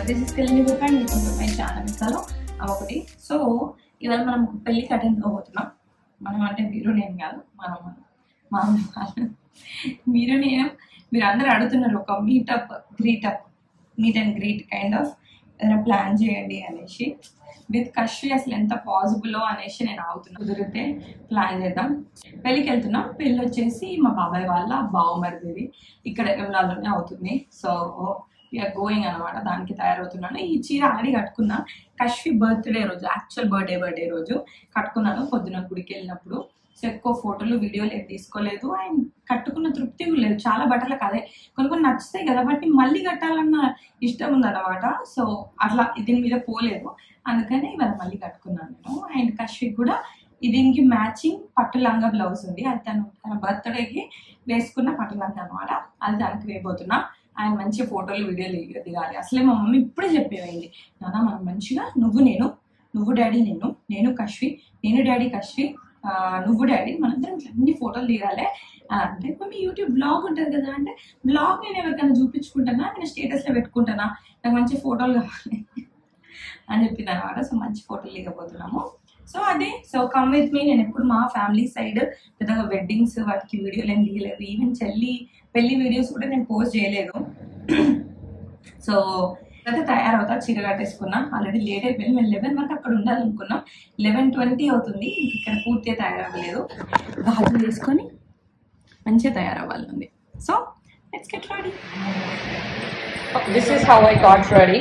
This is కెళ్ళి and మీకు my channel ఇస్తాను ఒకటి సో ఇవాళ మనం ఒక పెళ్ళికి అటెండ్ అవ్వబోతున్నాం మనం అంటే మీరు నేను కాదు మనం మా అమ్మ వాళ్ళు మీరు నేను మీరు అందరూ అడుగుతున్నారు ఒక meetup greetup meet and greet kind of ఏదైనా ప్లాన్ చేయండి అనేసి విత్ కష్వి అసలు ఎంత పాసిబుల్ అనేసి నేను ఆగుతున్నా కుదిరితే ప్లాన్ చేద్దాం పెళ్ళికి వెళ్తున్నాం పెళ్ళి వచ్చేసి మా బాబాయ్ వాళ్ళ బావమరిది ఇక్కడ ఎమ్లాలోనే అవుతుంది సో వీఆర్ గోయింగ్ అనమాట దానికి తయారవుతున్నాను ఈ చీర ఆల్రెడీ కట్టుకున్నా కష్వి బర్త్డే రోజు యాక్చువల్ బర్త్డే బర్త్డే రోజు కట్టుకున్నాను పొద్దున గుడికి వెళ్ళినప్పుడు సో ఎక్కువ ఫోటోలు వీడియోలు ఏం తీసుకోలేదు అండ్ కట్టుకున్న తృప్తి కూడా లేదు చాలా బట్టలకు అదే కొన్ని కొన్ని నచ్చుతాయి కదా బట్ మళ్ళీ కట్టాలన్న ఇష్టం ఉందన్నమాట సో అట్లా దీని మీద పోలేదు అందుకని ఇవాళ మళ్ళీ కట్టుకున్నాను నేను అండ్ కష్విక్ కూడా దీనికి మ్యాచింగ్ పట్టు లంగా బ్లౌజ్ ఉంది అది తను తన బర్త్డేకి వేసుకున్న పట్టు లంగా అనమాట అది దానికి వేయబోతున్నా ఆయన మంచి ఫోటోలు వీడియోలు దిగాలి అసలే మా మమ్మీ ఇప్పుడే చెప్పేమైంది నాన్న మనం మంచిగా నువ్వు నేను నువ్వు డాడీ నేను నేను కష్వి నేను డాడీ కష్వి ఆ, నువ్వు డాడీ మనందరం ఇట్లా అన్ని ఫోటోలు దిగాలి ఆ, అంటే మమ్మీ యూట్యూబ్ బ్లాగ్ ఉంటుంది కదా అంటే బ్లాగ్ నేను ఎవరికైనా చూపించుకుంటానా నేను స్టేటస్లో పెట్టుకుంటానా నాకు మంచి ఫోటోలు కావాలి అని చెప్పింది అనమాట సో మంచి ఫోటోలు దిగబోతున్నాము సో అదే సో కమ్ విత్ మీ నేను ఎప్పుడు మా ఫ్యామిలీ సైడ్ పెద్దగా వెడ్డింగ్స్ వాటికి వీడియోలు ఏం దిగలేదు ఈవెన్ చెల్లి పెళ్లి వీడియోస్ కూడా నేను పోస్ట్ చేయలేదు సో అయితే తయారవుతా చీర కట్టేసుకున్నా ఆల్రెడీ లేట్ అయిపోయింది మేము లెవెన్ వరకు అక్కడ ఉండాలనుకున్నాం లెవెన్ ట్వంటీ అవుతుంది ఇంక ఇక్కడ పూర్తిగా తయారవ్వలేదు గాజులు వేసుకొని మంచిగా తయారవ్వాలండి so let's get ready this is how I got ready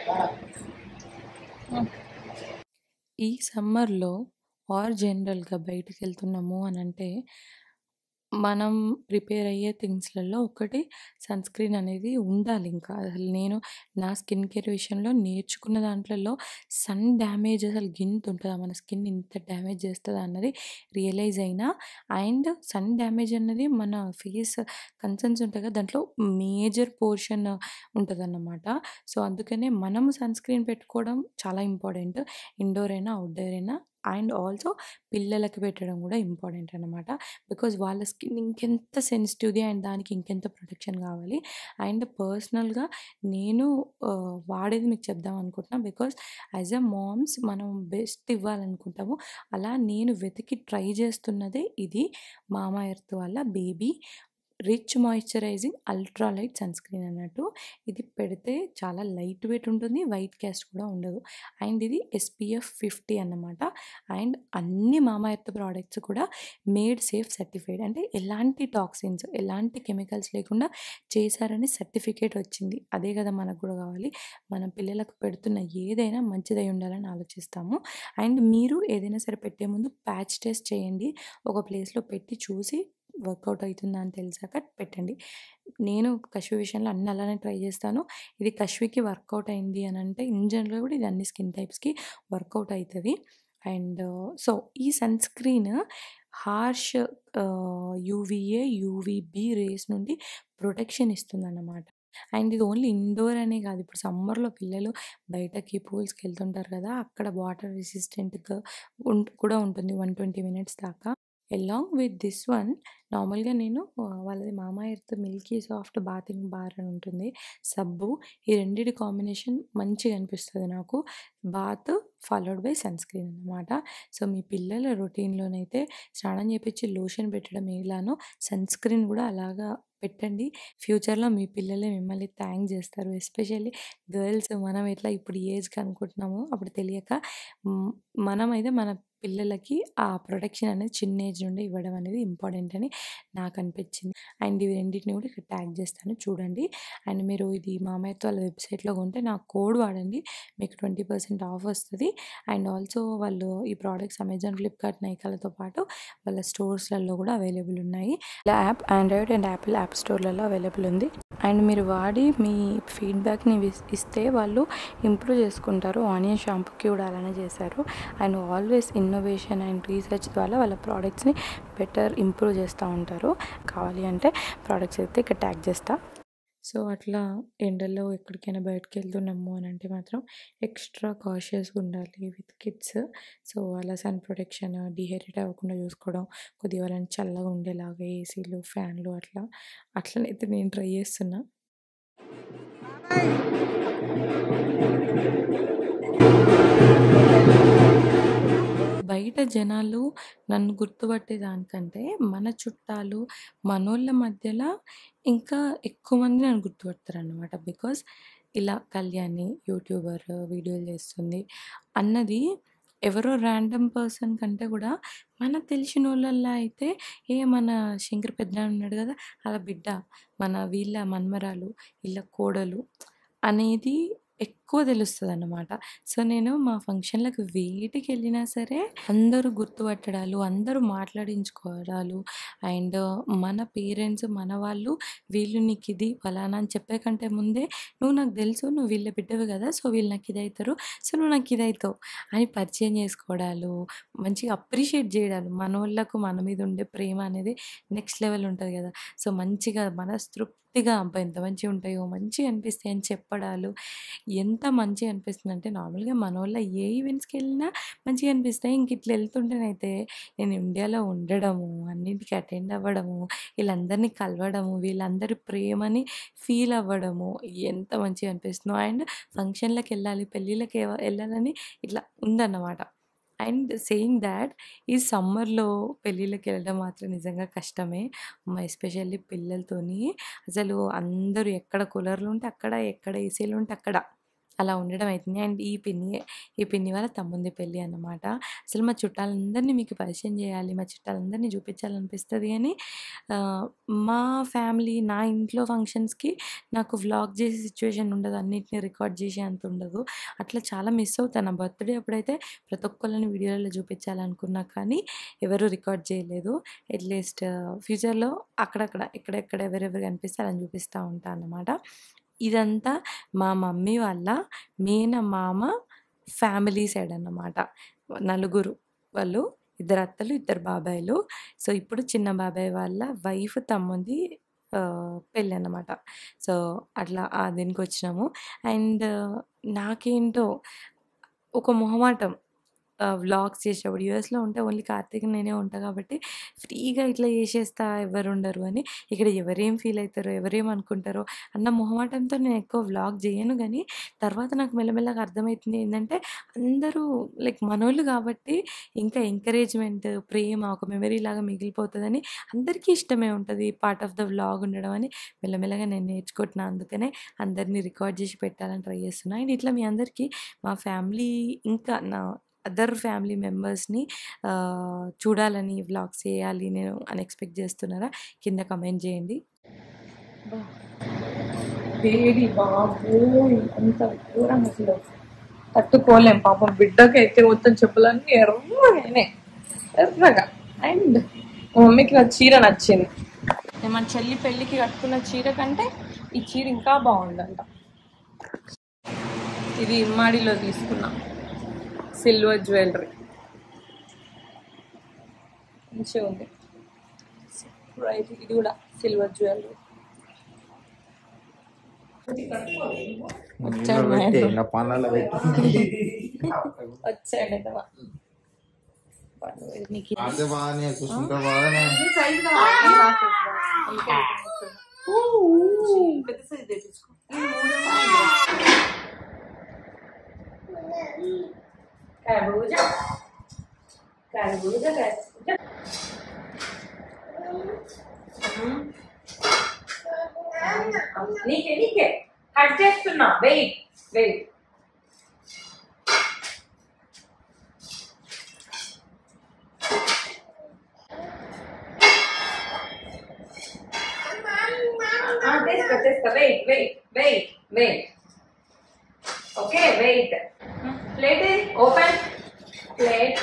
ఈ సమ్మర్‌లో ఆర్ జనరల్‌గా బయటికి వెళ్తున్నాము అనంటే, మనం ప్రిపేర్ అయ్యే థింగ్స్‌లలో ఒకటి సన్ స్క్రీన్ అనేది ఉండాలింకా. అసలు నేను నా స్కిన్ కేర్ విషయంలో నేర్చుకున్న దాంట్లలో సన్ డ్యామేజ్ అసలు గింతుంటదా? మన స్కిన్ ఇంత డ్యామేజ్ చేస్తదా అన్నది రియలైజ్ అయినా. అండ్ సన్ డ్యామేజ్ అన్నది మన ఫేస్ కన్సర్న్స్ ఉంటాయి కదా! దాంట్లో మేజర్ పోర్షన్ ఉంటదన్నమాట. సో, అందుకనే మనము సన్ స్క్రీన్ పెట్టుకోవడం చాలా ఇంపార్టెంట్. ఇండోర్ అయినా, ఔట్‌డోర్ అయినా అండ్ ఆల్సో పిల్లలకి పెట్టడం కూడా ఇంపార్టెంట్ అనమాట. బికాజ్ వాళ్ళ స్కిన్ ఇంకెంత సెన్సిటివ్‌ది అండ్ దానికి ఇంకెంత ప్రొటెక్షన్ కావాలి. అండ్ పర్సనల్‌గా నేను ఆహ్, వాడేది మీకు చెప్దాం అనుకుంటున్నా. బికాజ్ యాస్ ఎ మామ్స్ మనం బెస్ట్ ఇవ్వాలనుకుంటాము. అలా నేను వెతికి ట్రై చేస్తున్నదే ఇది. మామా ఎర్త్ వాళ్ళ baby rich moisturising ultra light sunscreen అన్నట్టు. ఇది పెడితే చాలా లైట్ వెయిట్ ఉంటుంది. వైట్ కాస్ట్ కూడా ఉండదు. అండ్ ఇది ఎస్‌పీఎఫ్ 50 అన్నమాట. అండ్ అన్ని మామా ఎర్త్ ప్రొడక్ట్స్ కూడా మేడ్ సేఫ్ సర్టిఫైడ్. అంటే ఎలాంటి టాక్సిన్స్, ఎలాంటి కెమికల్స్ లేకుండా చేశారని సర్టిఫికేట్ వచ్చింది. అదే కదా మనకు కూడా కావాలి. మన పిల్లలకు పెడుతున్న ఏదైనా మంచిదై ఉండాలని ఆలోచిస్తాము. అండ్ మీరు ఏదైనా సరే పెట్టే ముందు ప్యాచ్ టెస్ట్ చేయండి. ఒక ప్లేస్‌లో పెట్టి చూసి వర్కౌట్ అయితుందా అని తెలిసాక పెట్టండి. నేను కష్వి విషయంలో అన్నీ అలానే ట్రై చేస్తాను. ఇది కష్వికి వర్కౌట్ అయింది అనంటే ఇన్ జనరల్ కూడా ఇది అన్ని స్కిన్ టైప్స్‌కి వర్కౌట్ అయితది. అండ్ సో, ఈ sunscreen harsh ah, UVA, UVB rays నుండి ప్రొటెక్షన్ ఇస్తుందన్నమాట. అండ్ ఇది ఓన్లీ ఇండోర్ అనే కాదు. ఇప్పుడు సమ్మర్‌లో పిల్లలు బయటకి పూల్స్‌కి వెళ్తుంటారు కదా! అక్కడ వాటర్ రెసిస్టెంట్‌గా ఉం కూడా ఉంటుంది 120 మినిట్స్ దాకా. అలాంగ్ విత్ దిస్ వన్ నార్మల్‌గా నేను ఆహ్, వాళ్ళది Mamaearth milky soft bathing bar అని ఉంటుంది. సబ్బు ఈ రెండిటి కాంబినేషన్ మంచిగా అనిపిస్తది నాకు. Bath followed by sunscreen అన్నమాట. సో, మీ పిల్లల రొటీన్‌లోనైతే స్నానం చేపించి లోషన్ పెట్టడం ఎలానో సన్ స్క్రీన్ కూడా అలాగా పెట్టండి. ఫ్యూచర్‌లో మీ పిల్లలే మిమ్మల్ని థాంక్ చేస్తారు. ఎస్పెషల్లీ గర్ల్స్ మనం ఎట్లా ఇప్పుడు ఏజ్‌కి అనుకుంటున్నామో అప్పుడు తెలియక హ్మ్, మనమైతే మన పిల్లలకి ఆ ప్రొటెక్షన్ అనేది చిన్న ఏజ్ నుండే ఇవ్వడం అనేది ఇంపార్టెంట్ అని నాకు అనిపించింది. అండ్ ఇవి రెండిటిని కూడా ఇక్కడ ట్యాగ్ చేస్తాను చూడండి. అండ్ మీరు ఇది మామా ఎర్త్ వాళ్ళ వెబ్‌సైట్‌లో కొంటే నా కోడ్ వాడండి. మీకు 20% ఆఫ్ వస్తది. అండ్ ఆల్సో వాళ్ళు ఈ ప్రొడక్ట్స్ అమెజాన్, ఫ్లిప్‌కార్ట్, నైకాలతో పాటు వాళ్ళ స్టోర్స్‌లలో కూడా అవైలబుల్ ఉన్నాయి. ఇలా app Android and Apple app స్టోర్‌లలో అవైలబుల్ ఉంది. అండ్ మీరు వాడి మీ ఫీడ్‌బ్యాక్‌ని విస్ ఇస్తే వాళ్ళు ఇంప్రూవ్ చేసుకుంటారు. ఆనియన్ షాంపూకి కూడా అలానే చేశారు. And always innovation and research ద్వారా వాళ్ళ ప్రొడక్ట్స్‌ని బెటర్ ఇంప్రూవ్ చేస్తా ఉంటారు. కావాలి అంటే ప్రొడక్ట్స్ అయితే ఇక్కడ ట్యాగ్ చేస్తా. సో, అట్లా ఎండల్లో ఎక్కడికైనా బయటికెళ్తున్నాము అనంటే మాత్రం ఎక్స్‌ట్రా కాషియస్‌గా ఉండాలి విత్ కిడ్స్. సో, అలా సన్ ప్రొటెక్షన్, డీహైడ్రేట్ అవ్వకుండా చూసుకోవడం, కొద్దిగా వాళ్ళని చల్లగా ఉండేలాగా ఏసీలు, ఫ్యాన్లు అట్లా అట్లనైతే నేను ట్రై చేస్తున్నా. బాబా బయట జనాలు నన్ను గుర్తుపట్టే దానికంటే మన చుట్టాలు మనోళ్ళ మధ్యలో ఇంకా ఎక్కువ మంది నన్ను గుర్తుపడతారనమాట బికాస్ ఇలా కళ్యాణి యూట్యూబర్ వీడియోలు చేస్తుంది అన్నది ఎవరో ర్యాండమ్ పర్సన్ కంటే కూడా మనకు తెలిసిన వాళ్ళల్లో అయితే ఏ మన శంకర్ పెద్ద ఉన్నాడు కదా అలా బిడ్డ మన వీళ్ళ మన్మరాలు వీళ్ళ కోడలు అనేది ఎక్కువ తెలుస్తుంది అన్నమాట సో నేను మా ఫంక్షన్లకు వేటికి వెళ్ళినా సరే అందరూ గుర్తుపట్టడాలు అందరూ మాట్లాడించుకోవడాలు అండ్ మన పేరెంట్స్ మన వాళ్ళు వీళ్ళు నీకు ఇది ఫలానా అని చెప్పే కంటే ముందే నువ్వు నాకు తెలుసు నువ్వు వీళ్ళ బిడ్డవి కదా సో వీళ్ళు నాకు ఇది అవుతారు సో నువ్వు నాకు ఇది అవుతావు అని పరిచయం చేసుకోవడాలు మంచిగా అప్రిషియేట్ చేయడాలు మన వాళ్ళకు మన మీద ఉండే ప్రేమ అనేది నెక్స్ట్ లెవెల్ ఉంటుంది కదా సో మంచిగా మనస్తృప్తిగా అబ్బా ఎంత మంచిగా ఉంటాయో మంచిగా అనిపిస్తాయి అని చెప్పడాలు ఎంత మంచిగా అనిపిస్తుంది అంటే నార్మల్గా మన వాళ్ళ ఏ ఈవెంట్స్కి వెళ్ళినా మంచిగా అనిపిస్తాయి ఇంక ఇట్లా వెళ్తుంటేనైతే నేను ఇండియాలో ఉండడము అన్నింటికి అటెండ్ అవ్వడము వీళ్ళందరినీ కలవడము వీళ్ళందరి ప్రేమని ఫీల్ అవ్వడము ఎంత మంచిగా అనిపిస్తుందో అండ్ ఫంక్షన్లకు వెళ్ళాలి పెళ్ళిళ్ళకి ఎవ- వెళ్ళాలని ఇట్లా ఉందన్నమాట అండ్ సేయింగ్ దాట్ ఈ సమ్మర్లో పెళ్ళిళ్ళకి వెళ్ళడం మాత్రం నిజంగా కష్టమే ఎస్పెషల్లీ పిల్లలతోని అసలు అందరూ ఎక్కడ కూలర్లు ఉంటే అక్కడ ఎక్కడ ఏసీలు ఉంటే అక్కడ అలా ఉండడం అవుతుంది అండ్ ఈ పిన్ని ఈ పిన్ని వాళ్ళ తమ్ముంది పెళ్ళి అన్నమాట అసలు మా చుట్టాలందరినీ మీకు పరిచయం చేయాలి మా చుట్టాలందరినీ చూపించాలనిపిస్తుంది అని ఆ, మా ఫ్యామిలీ నా ఇంట్లో ఫంక్షన్స్కి నాకు వ్లాగ్ చేసే సిచ్యువేషన్ ఉండదు అన్నిటిని రికార్డ్ చేసే అంత ఉండదు అట్లా చాలా మిస్ అవుతాను నా బర్త్డే అప్పుడైతే ప్రతి ఒక్కళ్ళని వీడియోలలో చూపించాలనుకున్నా కానీ ఎవరు రికార్డ్ చేయలేదు అట్లీస్ట్ ఫ్యూచర్లో అక్కడక్కడ ఎక్కడెక్కడ ఎవరెవరు కనిపిస్తారని చూపిస్తూ ఉంటాను అన్నమాట ఇదంతా మా మమ్మీ వాళ్ళ మేనమామ ఫ్యామిలీ సైడ్ అన్నమాట నలుగురు వాళ్ళు ఇద్దరు అత్తలు ఇద్దరు బాబాయిలు సో ఇప్పుడు చిన్న బాబాయ్ వాళ్ళ వైఫ్ తమ్ముంది ఆ, పెళ్ళి అన్నమాట సో అట్లా ఆ దీనికి వచ్చినాము అండ్ నాకేంటో ఒక మొహమాటం వ్లాగ్స్ చేసేటప్పుడు యూఎస్లో ఉంటే ఓన్లీ కార్తీక్ నేనే ఉంటా కాబట్టి ఫ్రీగా ఇట్లా చేసేస్తా ఎవరు ఉండరు అని ఇక్కడ ఎవరేం ఫీల్ అవుతారో ఎవరేం అనుకుంటారో అన్న మొహమాటంతో నేను ఎక్కువ వ్లాగ్ చేయను కానీ తర్వాత నాకు మెల్లమెల్లగా అర్థమవుతుంది ఏంటంటే అందరూ లైక్ మనోళ్ళు కాబట్టి ఇంకా ఎంకరేజ్మెంట్ ప్రేమ ఒక మెమరీ లాగా మిగిలిపోతుందని అందరికీ ఇష్టమే ఉంటుంది పార్ట్ ఆఫ్ ద వ్లాగ్ ఉండడం అని మెల్లమెల్లగా నేను నేర్చుకుంటున్నా అందుకనే అందరినీ రికార్డ్ చేసి పెట్టాలని ట్రై చేస్తున్నా అండ్ ఇట్లా మీ అందరికీ మా ఫ్యామిలీ ఇంకా నా అదర్ ఫ్యామిలీ మెంబర్స్ని చూడాలని వ్లాగ్స్ చేయాలి నేను అని ఎక్స్పెక్ట్ చేస్తున్నారా కింద కమెంట్ చేయండి వేడి బాబోయ్ అంత ఘోరం అసలు తట్టుకోలేం పాపం బిడ్డకి అయితే మొత్తం చెప్పులన్నీ ఎర్రగానే ఎర్రగా అండ్ మా మమ్మీకి నా చీర నచ్చింది నేను మా చెల్లి పెళ్ళికి కట్టుకున్న చీర కంటే ఈ చీర ఇంకా బాగుందంట ఇది ఇమ్మాడిలో తీసుకున్నా సిల్వర్ జ్యువెలరీ మంచిగా ఉంది రైట్ ఇది కూడా సిల్వర్ జ్యువెలరీ నీళ్ళు పెట్టి ఇలా పనులలో పెట్టి వచ్చాడు కదా నీకు అదే బాగానే చూసుకుంటా బాగానే పెద్ద సైజ్ తెప్పించుకో కర్బూజా కర్బూజా కర్బూజా నీకే నీకే కట్ చేస్తున్నా వెయిట్ వెయిట్ తీసుకో తీసుకో wait wait wait wait okay wait plate open plate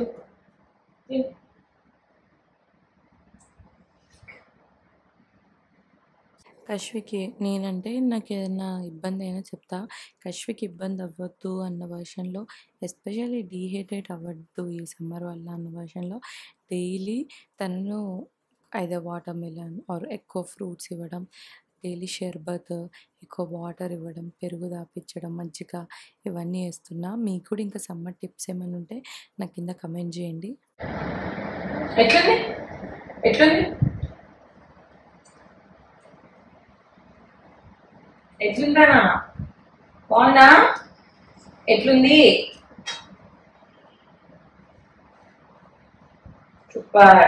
కశ్వికి నేనంటే నాకు ఏదైనా ఇబ్బంది అయినా చెప్తా కశ్వికి ఇబ్బంది అవ్వద్దు అన్న వర్షన్లో ఎస్పెషల్లీ డీహైడ్రేట్ అవ్వద్దు ఈ సమ్మర్ వల్ల అన్న వర్షన్లో డైలీ తనను ఐదర్ వాటర్ మిలన్ ఆర్ ఎక్కువ ఫ్రూట్స్ ఇవ్వడం డైలీ షర్బత్ ఎక్కువ వాటర్ ఇవ్వడం పెరుగు దాపించడం మజ్జిగ ఇవన్నీ వేస్తున్నా మీకు కూడా ఇంకా సమ్మర్ టిప్స్ ఏమైనా ఉంటే నాకు కింద కమెంట్ చేయండి ఎట్లుంది ఎట్లుంది ఎట్లుందా నాన్న బాగుందా ఎట్లుంది సూపర్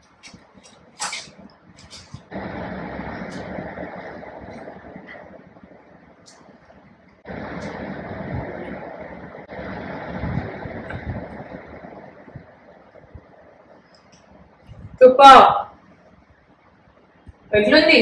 సూపర్ ఎట్లుంది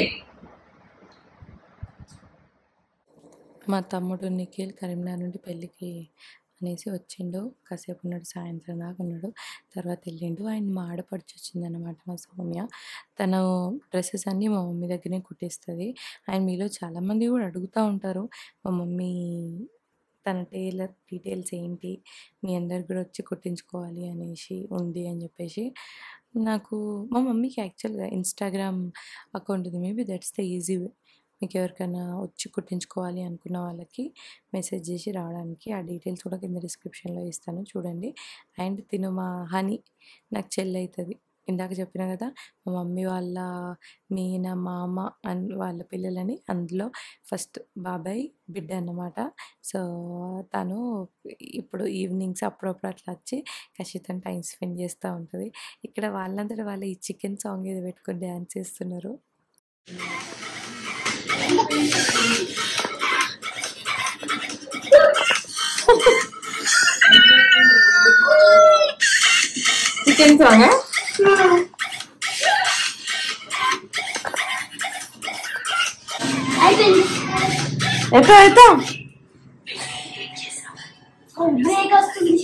మా తమ్ముడు నిఖిల్ కరీంనగర్ నుండి పెళ్ళికి అనేసి వచ్చిండు కాసేపు ఉన్నాడు సాయంత్రం దాకా ఉన్నాడు తర్వాత వెళ్ళిండు ఆయన మా ఆడపడిచి వచ్చిందనమాట మా సౌమ్య తను డ్రెస్సెస్ అన్నీ మా మమ్మీ దగ్గరే కుట్టిస్తుంది అండ్ మీలో చాలామంది కూడా అడుగుతూ ఉంటారు మా మమ్మీ తన టైలర్ డీటెయిల్స్ ఏంటి మీ అందరు కూడా వచ్చి కుట్టించుకోవాలి అనేసి ఉంది అని చెప్పేసి నాకు మా మమ్మీకి యాక్చువల్గా ఇన్స్టాగ్రామ్ అకౌంట్ ఉంది maybe that's the easy way మీకు ఎవరికైనా వచ్చి కుట్టించుకోవాలి అనుకున్న వాళ్ళకి మెసేజ్ చేసి రావడానికి ఆ డీటెయిల్స్ కూడా కింద డిస్క్రిప్షన్లో ఇస్తాను చూడండి అండ్ తిను మా హనీ నాకు చెల్లి అవుతుంది ఇందాక చెప్పిన కదా మా మమ్మీ వాళ్ళ మీన మామ అండ్ వాళ్ళ పిల్లలని అందులో ఫస్ట్ బాబాయ్ బిడ్డ అన్నమాట సో తను ఇప్పుడు ఈవినింగ్స్ అప్పుడప్పుడు అట్లా వచ్చి ఖచ్చితంగా టైం స్పెండ్ చేస్తూ ఉంటుంది ఇక్కడ వాళ్ళంతటా వాళ్ళ ఈ చికెన్ సాంగ్ ఏదో పెట్టుకొని డ్యాన్స్ చేస్తున్నారు చికెన్ సాంగ్ ఎట్లా ఎట్లా బ్రేక్ వస్తుంది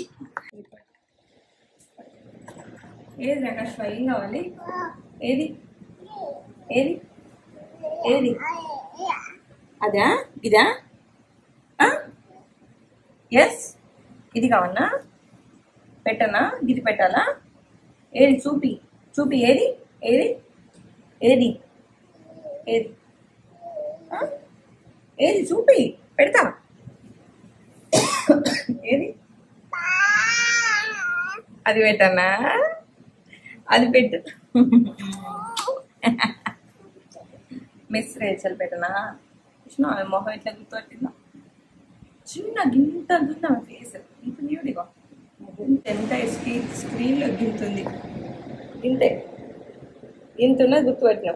ఏది నాకు స్వయం కావాలి ఏది ఏది ఏది అదా ఇదా ఎస్ ఇది కావన్నా పెట్టనా ఇది పెట్టాలా ఏది చూపి చూపి ఏది ఏది ఏది ఏది ఆ? ఏది చూపి పెడతా ఏది అది పెట్టనా అది పెట్టు మిస్ రేచల్ పెట్టనా కృష్ణ ఆమె మొహం ఎట్లా గుర్తుపట్టిందా చిన్న గింత గింత ఆమె ఫేస్ ఇంత న్యూడిగా ఇంత ఎంత స్క్రీన్ స్క్రీన్లో గింతుంది ఇంతే ఇంత ఉన్నది గుర్తుపట్టినాం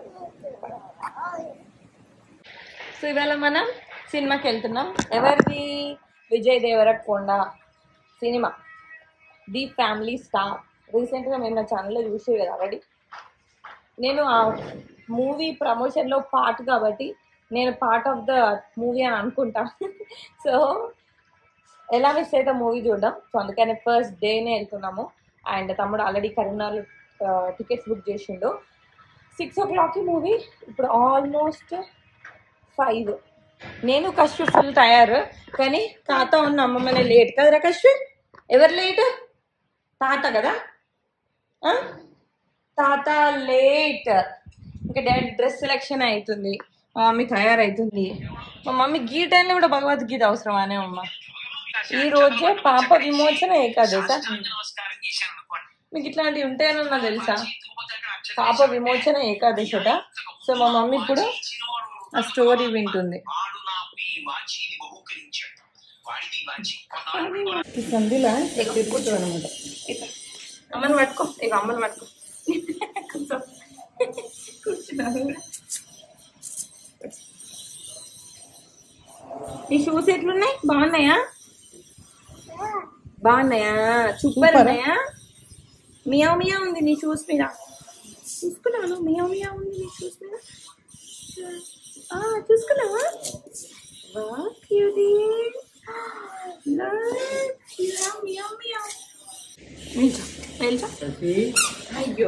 సో ఇవాళ మనం సినిమాకి వెళ్తున్నాం ఎవరిది Vijay Deverakonda cinema the family star రీసెంట్గా మేము నా ఛానల్లో చూసే కదా ఆల్రెడీ నేను ఆ మూవీ ప్రమోషన్లో పార్ట్ కాబట్టి నేను పార్ట్ ఆఫ్ ద మూవీ అని అనుకుంటా సో ఎలా మిస్ అయితే మూవీ చూడడం సో అందుకని ఫస్ట్ డేనే వెళ్తున్నాము అండ్ తమ్ముడు ఆల్రెడీ కరీంనగర్ టికెట్స్ బుక్ చేసిండు సిక్స్ ఓ క్లాక్కి మూవీ ఇప్పుడు ఆల్మోస్ట్ ఫైవ్ నేను కశ్యూ ఫుల్ తయారు కానీ తాత ఉన్న అమ్మమ్మనే లేట్ కదరా కశ్యూ ఎవరు లేట్ తాత కదా ఆ? తాత లేట్ ఇంకా డాడీ డ్రెస్ సెలెక్షన్ అవుతుంది మా మమ్మీ తయారవుతుంది మా మమ్మీ గీ టైంలో కూడా భగవద్గీత అవసరమానే అమ్మ ఈ రోజే పాప విమోచన ఏకాదశ మీకు ఇట్లాంటివి ఉంటాయనన్నా తెలుసా పాప విమోచన ఏకాదశట సో మా మమ్మీ ఇప్పుడు ఆ స్టోరీ వింటుంది ఈ సంధిలో తిరుగుతుంది అనమాట అమ్మని పట్టుకో ఇక అమ్మని పట్టుకో కూర్చో కూర్చున్నాను ఈ షూస్ ఎట్లున్నాయి బాగున్నాయా బాగున్నాయా సూపర్ ఉన్నాయా మియావ్ మియా ఉంది నీ షూస్ మీద చూసుకున్నాను మియావ్ మియా ఉంది నీ షూస్ మీద ఆ, చూసుకున్నావా వా క్యూటీ మియావ్ మియావ్ మియావ్ నిల్చో నిల్చో అయ్యో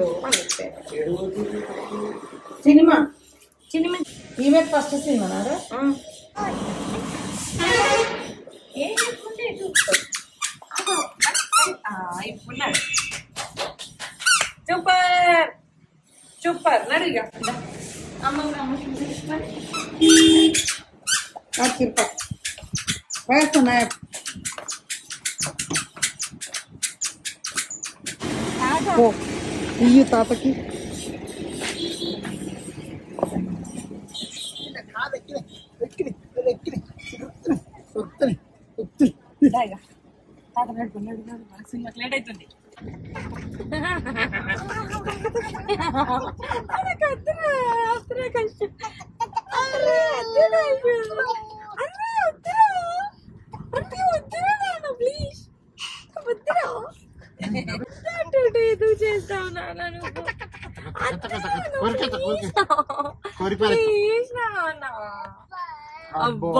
సినిమా సినిమా ఈమె ఫస్ట్ సినిమానారా ఏ చెప్పుంటే ఇప్పుడు సూపర్ సూపర్ నడు ఇక అమ్మ కూడా అమ్మ చూపించుకొని తిరుప వేస్తున్నాయి ఓ ఇయ్యు తాతకి పాట పెట్టుకున్నాడు మనకు సినిమాకి లేట్ అవుతుంది నాకు వద్దురా, వద్దురా కష్టం. అరే, వద్దురా ఇప్పుడు. అరే, వద్దురా. అరే, వద్దురా నాన్న, please. వద్దురా. అటు ఇటు ఎందుకు చేస్తావు నాన్న నువ్వు? వద్దురా నువ్వు, please. Please నాన్న. అబ్బో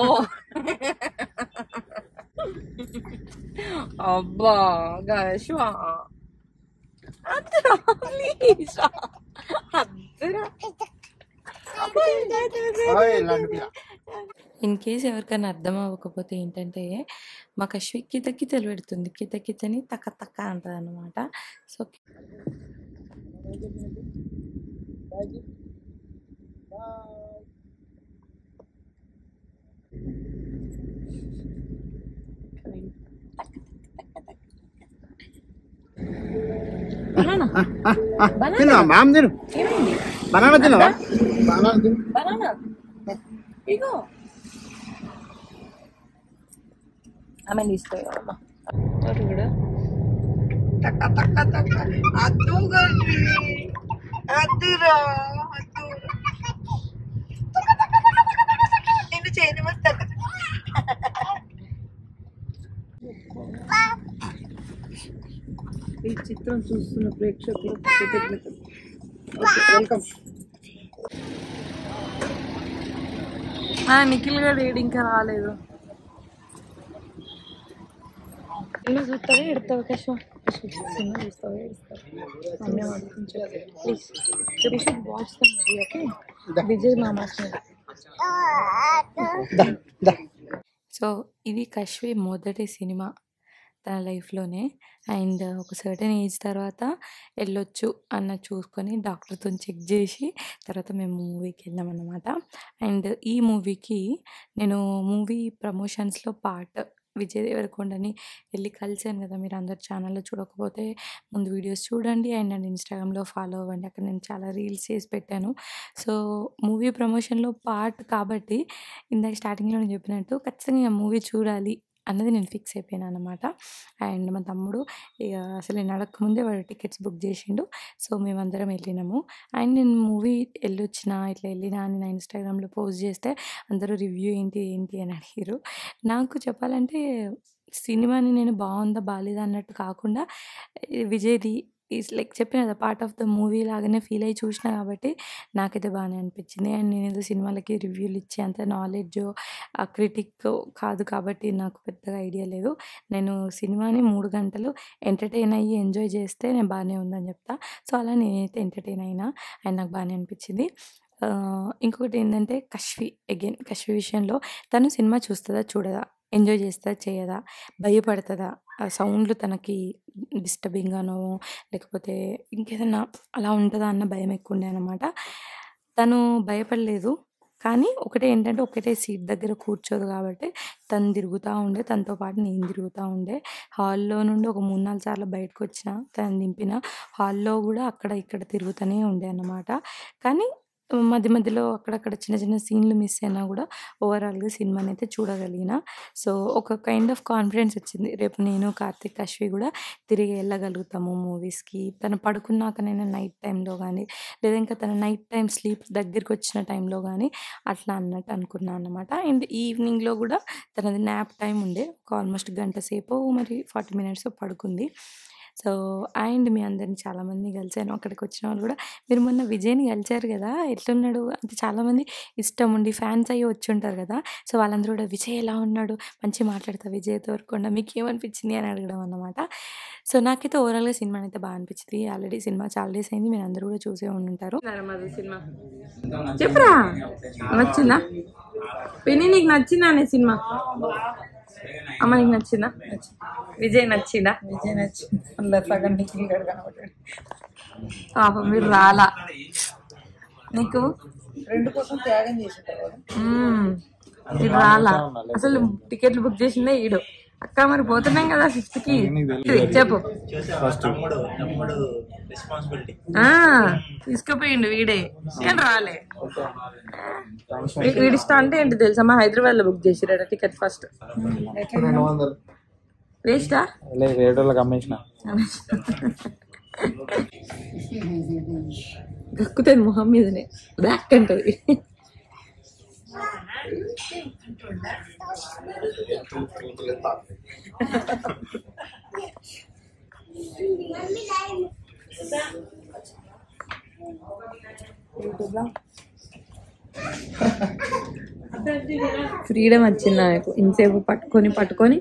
అబ్బా గశ్వా అద్దరా ప్లీజ్ అద్దరా ఇన్ కేస్ ఎవరికైనా అర్థం అవ్వకపోతే ఏంటంటే మాకు అశ్వి కిత కితలు పెడుతుంది కిత కితని తక్క తక్క అంటది అనమాట సో తిన్నా మామ్ తిను ఏమైంది బనానా తినవా బనానా తిను బనానా ఇగో ఆమె తీసుకోవాలమ్మా అటు కూడా అద్దురా నిన్ను చేయని ఈ చిత్రం చూస్తున్న ప్రేక్షకులు కృతజ్ఞతలు వెల్కమ్ నిఖిల్ గారు ఏడు ఇంకా రాలేదు సినిమా చూస్తావా ఎడతావా కష్టం సినిమా చూస్తావా ఏడుస్తావా అన్నీ please should watch the movie okay Vijay మామా సో ఇది కశ్వి మొదటి సినిమా తన లైఫ్లోనే అండ్ ఒక సర్టెన్ ఏజ్ తర్వాత వెళ్ళొచ్చు అన్న చూసుకొని డాక్టర్తో చెక్ చేసి తర్వాత మేము మూవీకి వెళ్ళాం అన్నమాట అండ్ ఈ మూవీకి నేను మూవీ ప్రమోషన్స్లో పార్ట్ విజయ్ దేవరకొండని వెళ్ళి కలిసాను కదా మీరు అందరు ఛానల్లో చూడకపోతే ముందు వీడియోస్ చూడండి అండ్ నన్ను ఇన్స్టాగ్రామ్లో ఫాలో అవ్వండి అక్కడ నేను చాలా రీల్స్ చేసి పెట్టాను సో మూవీ ప్రమోషన్లో పార్ట్ కాబట్టి ఇందాక స్టార్టింగ్లో నేను చెప్పినట్టు ఖచ్చితంగా మూవీ చూడాలి అన్నది నేను ఫిక్స్ అయిపోయాను అనమాట అండ్ మా తమ్ముడు ఇక అసలు నేను అడగకముందే వాడు టికెట్స్ బుక్ చేసిండు సో మేమందరం వెళ్ళినాము అండ్ నేను మూవీ వెళ్ళొచ్చిన ఇట్లా వెళ్ళినా అని నా ఇన్స్టాగ్రామ్లో పోస్ట్ చేస్తే అందరూ రివ్యూ ఏంటి ఏంటి అని అడిగారు నాకు చెప్పాలంటే సినిమాని నేను బాగుందా బాగాలేదా అన్నట్టు కాకుండా ఈ విజయ్ది ఈజ్ లైక్ చెప్పిన కదా పార్ట్ ఆఫ్ ద మూవీ లాగానే ఫీల్ అయ్యి చూసిన కాబట్టి నాకైతే బాగానే అనిపించింది అండ్ నేను ఏదో సినిమాలకి రివ్యూలు ఇచ్చే అంత నాలెడ్జ్ క్రిటిక్ కాదు కాబట్టి నాకు పెద్దగా ఐడియా లేదు నేను సినిమాని మూడు గంటలు ఎంటర్టైన్ అయ్యి ఎంజాయ్ చేస్తే నేను బాగానే ఉందని చెప్తా సో అలా నేనైతే ఎంటర్టైన్ అయినా అండ్ నాకు బాగానే అనిపించింది ఆ, ఇంకొకటి ఏంటంటే కశ్వి అగైన్ కశ్వి విషయంలో తను సినిమా చూస్తుందా చూడదా ఎంజాయ్ చేస్తుందా చేయదా భయపడుతుందా ఆ సౌండ్లు తనకి డిస్టర్బింగ్గానో లేకపోతే ఇంకేదన్నా అలా ఉంటుందా అన్న భయం ఎక్కువ ఉండే అనమాట తను భయపడలేదు కానీ ఒకటే ఏంటంటే ఒకటే సీట్ దగ్గర కూర్చోదు కాబట్టి తను తిరుగుతూ ఉండే తనతో పాటు నేను తిరుగుతూ ఉండే హాల్లో నుండి ఒక మూడు నాలుగు సార్లు బయటకు వచ్చిన తను దింపిన హాల్లో కూడా అక్కడ ఇక్కడ తిరుగుతూనే ఉండే అన్నమాట కానీ మధ్య మధ్యలో అక్కడక్కడ చిన్న చిన్న సీన్లు మిస్ అయినా కూడా ఓవరాల్గా సినిమాని అయితే చూడగలిగిన సో ఒక కైండ్ ఆఫ్ కాన్ఫిడెన్స్ వచ్చింది రేపు నేను కార్తిక్ అశ్వి కూడా తిరిగి వెళ్ళగలుగుతాము మూవీస్కి తను పడుకున్నాకనైనా నైట్ టైంలో కానీ లేదా ఇంకా తన నైట్ టైం స్లీప్ దగ్గరికి వచ్చిన టైంలో కానీ అట్లా అన్నట్టు అనుకున్నాను అనమాట అండ్ ఈవినింగ్లో కూడా తనది న్యాప్ టైం ఉండే ఒక ఆల్మోస్ట్ గంట సేపు మరి ఫార్టీ మినిట్స్ పడుకుంది సో అండ్ మీ అందరిని చాలామంది కలిసాను అక్కడికి వచ్చిన వాళ్ళు కూడా మీరు మొన్న విజయ్ని కలిసారు కదా ఎట్లున్నాడు అంటే చాలామంది ఇష్టం ఉండి ఫ్యాన్స్ అయ్యి వచ్చి ఉంటారు కదా సో వాళ్ళందరూ కూడా విజయ్ ఎలా ఉన్నాడు మంచిగా మాట్లాడతా విజయ్ తోరకుండా మీకు ఏమనిపించింది అని అడగడం అన్నమాట సో నాకైతే ఓవరాల్గా సినిమా అయితే బాగా అనిపించింది ఆల్రెడీ సినిమా చాలా డేస్ అయింది మీరు అందరూ కూడా చూసే ఉండుంటారు సినిమా చెప్పురా నచ్చిందా పిన్ని నీకు నచ్చిందా అనే సినిమా అమ్మ నీకు నచ్చిందా విజయ్ నచ్చిందా విజయ్ నచ్చి అందులో సగం నిఖిల్ గడు కనబడ్డాడు పాపం మీరు రాలా నీకు రెండు కోసం త్యాగం చేసింటారు కదా మ్మ్. మీరు రాలా అసలు టికెట్లు బుక్ చేసిందే ఈడు అక్క మరి పోతున్నాం కదా ఫిఫ్త్ కి ఇది చెప్పు తమ్ముడు తమ్ముడు రెస్పాన్సిబిలిటీ ఆ తీసుకుపోయిండు వీడే కానీ రాలే వీ- వీడి ఇష్టం అంటే ఏంటి తెలుసా మా హైదరాబాద్ లో బుక్ చేసిరాడు టికెట్ ఫస్ట్ రెండు వందలు వేస్టా లేదు వేరే వాళ్ళకి అమ్మేసిన దక్కుతుంది మొహం మీదనే బ్లాక్ అంటది ఫ్రీడమ్ వచ్చింది నాకు ఇంతసేపు పట్టుకొని పట్టుకొని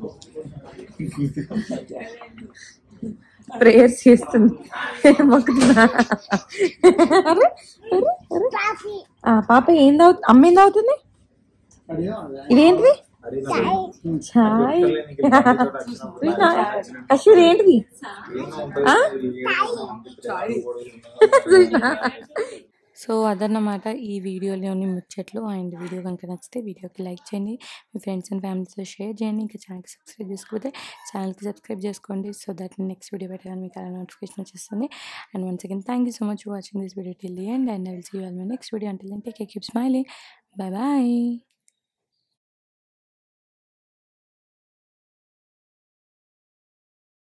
ప్రేయర్స్ చేస్తుంది మొక్కుతున్నా అరే, అరే, అరే. ఆ, పాప ఏం తాగుతుంది అమ్మ ఏం తాగుతుంది ఇదేంటిది చాయ్ అశ్వర్ ఏంటిది ఆ? సో అదన్నమాట ఈ వీడియోలోని ముచ్చట్లు అండ్ వీడియో కనుక నచ్చితే వీడియోకి లైక్ చేయండి మీ ఫ్రెండ్స్ అండ్ ఫ్యామిలీతో షేర్ చేయండి ఇంకా ఛానల్కి సబ్స్క్రైబ్ చేసుకోకపోతే ఛానల్కి సబ్స్క్రైబ్ చేసుకోండి సో దట్ నెక్స్ట్ వీడియో పెట్టగానే మీకు అలా నోటిఫికేషన్ వచ్చేస్తుంది and once again thank you so much for watching this video till the end and I will see you all my next video until then take keep smiling bye bye